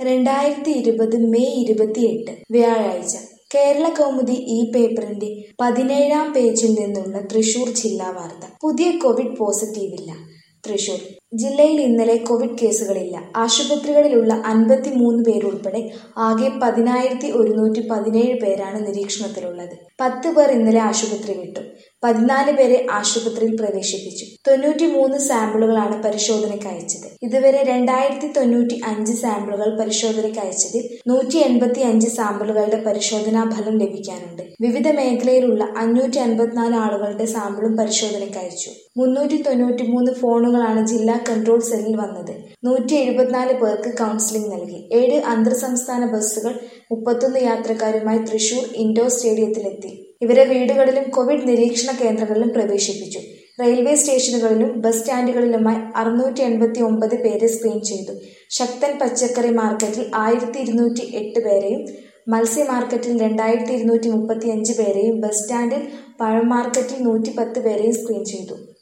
രണ്ടായിരത്തി ഇരുപത് മെയ് ഇരുപത്തിയെട്ട് വ്യാഴാഴ്ച കേരള കൗമുദി ഈ പേപ്പറിന്റെ പതിനേഴാം പേജിൽ നിന്നുള്ള തൃശൂർ ജില്ലാ വാർത്ത പുതിയ കോവിഡ് പോസിറ്റീവില്ല തൃശൂർ ജില്ലയിൽ ഇന്നലെ കോവിഡ് കേസുകളില്ല ആശുപത്രികളിലുള്ള അൻപത്തിമൂന്ന് പേരുൾപ്പെടെ ആകെ പതിനായിരത്തി ഒരുന്നൂറ്റി പതിനേഴ് പേരാണ് നിരീക്ഷണത്തിലുള്ളത് പത്ത് പേർ ഇന്നലെ ആശുപത്രി വിട്ടു പതിനാല് പേരെ ആശുപത്രിയിൽ പ്രവേശിപ്പിച്ചു തൊണ്ണൂറ്റി മൂന്ന് സാമ്പിളുകളാണ് പരിശോധനയ്ക്ക് അയച്ചത് ഇതുവരെ രണ്ടായിരത്തി തൊണ്ണൂറ്റി അഞ്ച് സാമ്പിളുകൾ പരിശോധനയ്ക്ക് അയച്ചതിൽ നൂറ്റി എൺപത്തി അഞ്ച് സാമ്പിളുകളുടെ പരിശോധനാ ഫലം ലഭിക്കാനുണ്ട് വിവിധ മേഖലയിലുള്ള അഞ്ഞൂറ്റി അൻപത്തിനാല് ആളുകളുടെ സാമ്പിളും പരിശോധനയ്ക്ക് അയച്ചു മുന്നൂറ്റി തൊണ്ണൂറ്റി മൂന്ന് ഫോണുകളാണ് ജില്ലാ കൺട്രോൾ സെല്ലിൽ വന്നത് നൂറ്റി എഴുപത്തിനാല് പേർക്ക് കൗൺസിലിംഗ് നൽകി ഏഴ് അന്തർ സംസ്ഥാന ബസ്സുകൾ മുപ്പത്തൊന്ന് യാത്രക്കാരുമായി തൃശൂർ ഇൻഡോർ സ്റ്റേഡിയത്തിലെത്തി ഇവരെ വീടുകളിലും കോവിഡ് നിരീക്ഷണ കേന്ദ്രങ്ങളിലും പ്രവേശിപ്പിച്ചു റെയിൽവേ സ്റ്റേഷനുകളിലും ബസ് സ്റ്റാൻഡുകളിലുമായി അറുന്നൂറ്റി എൺപത്തി ഒമ്പത് പേരെ സ്ക്രീൻ ചെയ്തു ശക്തൻ പച്ചക്കറി മാർക്കറ്റിൽ ആയിരത്തി ഇരുന്നൂറ്റി എട്ട് പേരെയും മത്സ്യ മാർക്കറ്റിൽ രണ്ടായിരത്തി ഇരുന്നൂറ്റി മുപ്പത്തി അഞ്ച് പേരെയും ബസ് സ്റ്റാൻഡിൽ പഴം മാർക്കറ്റിൽ നൂറ്റി പത്ത് പേരെയും സ്ക്രീൻ ചെയ്തു